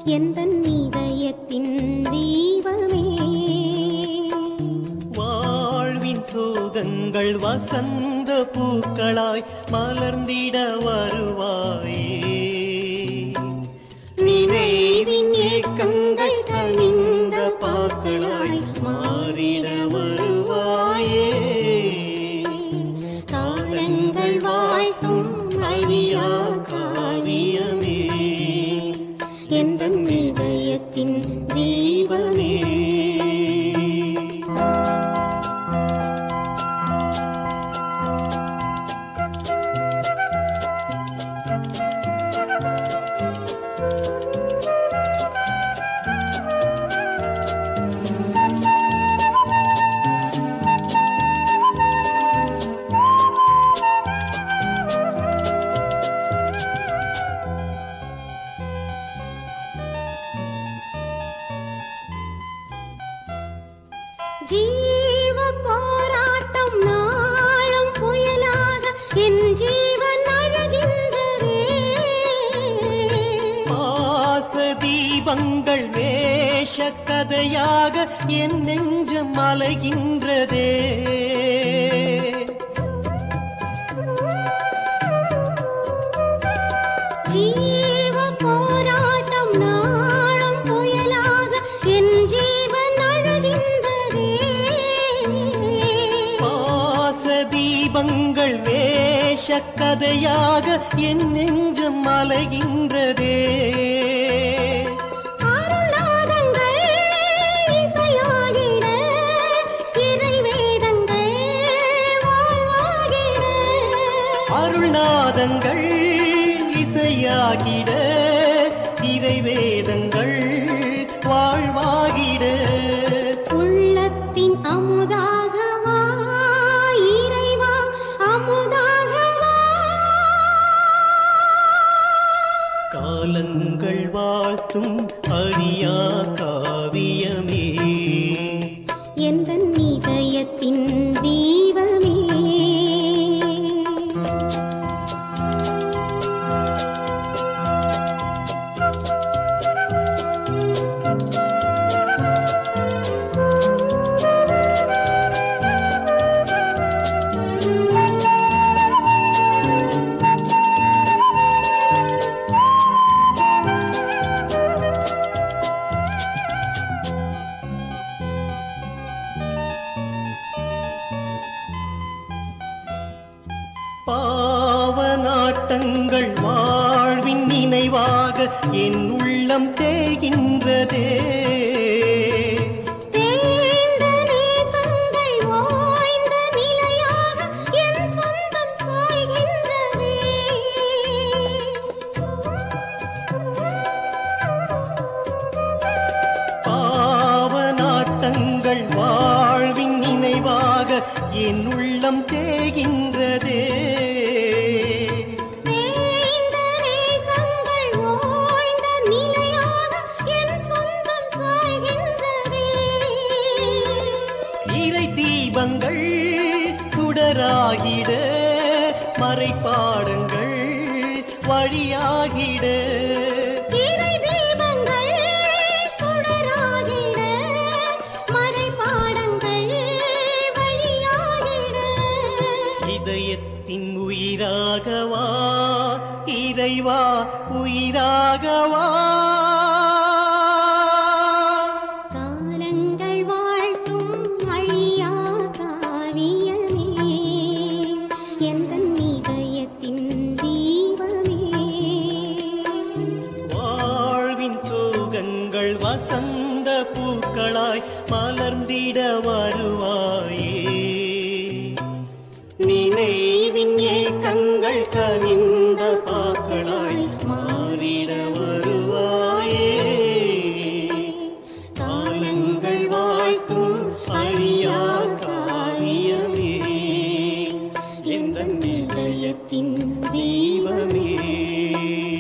எந்த இதயத்தின் தீபமே வாழ்வின் சோகங்கள் வசந்த பூக்களாய் மலர்ந்திட வருவாயே நினைவின் ஏக்கங்கள் கனிந்த பாக்களாய் மாறிட வருவாயே காலங்கள் வாழ்த்தும் அழியா காவியமே எந்த இதயத்தின் தீபமே ஜீவ போராட்டம் நாளும் புயலாக என் ஜீவன் அழகின்றதே பாச தீபங்கள் வேஷ கதையாக என் நெஞ்சம் அலைகின்றதே ஜீவ போராட்டம் நாளும் புயலாக என் ஜீவன் அழகின்றதே பாச தீபங்கள் வேஷ கதையாக என் நெஞ்சம் அலைகின்றதே அருளாதங்கள் இசையாகிட இறைவேதங்கள் வாழ்வாகிட அருள்நாதங்கள் இசையாகிட இறைவேதங்கள் வாழ்வாகிட உள்ளத்தின் அமுதாகவா இறைவா அமுதாகவா காலங்கள் வாழ்த்தும் அழியா காவியமே எந்த இதயத்தின் தீபமே பாவநாட்டங்கள் வாழ்வின் நினைவாக என் உள்ளம் தேகின்றதே தேய்ந்த நேசங்கள் ஓய்ந்த நிலையாக என் சொந்தம் சாய்கின்றதே பாவநாட்டங்கள் வாழ்வின் நினைவாக என் உள்ளம் தேகின்றதே தேய்ந்த நேசங்கள் ஓய்ந்த நிலையாக என் சொந்தம் சாய்கின்றதே இறை தீபங்கள் சுடராகிட மறைப்பாடங்கள் வழியாகிட இறை தீபங்கள் சுடராகிட மறைபாடங்கள் வழியாகிட இதயத்தின் உயிராகவா இறைவா உயிராகவா காலங்கள் வாழ்த்தும் அழியா காவியமே எந்த இதயத்தின் தீபமே வாழ்வின் சோகங்கள் வசந்த பூக்களாய் மலர்ந்திட வருவாயே நினைவின் ஏக்கங்கள் கனிந்த பாக்களாய் மாறிட வருவாயே காலங்கள் வாழ்த்தும் அழியா காவியமே எந்த நிலையத்தின் தெய்வமே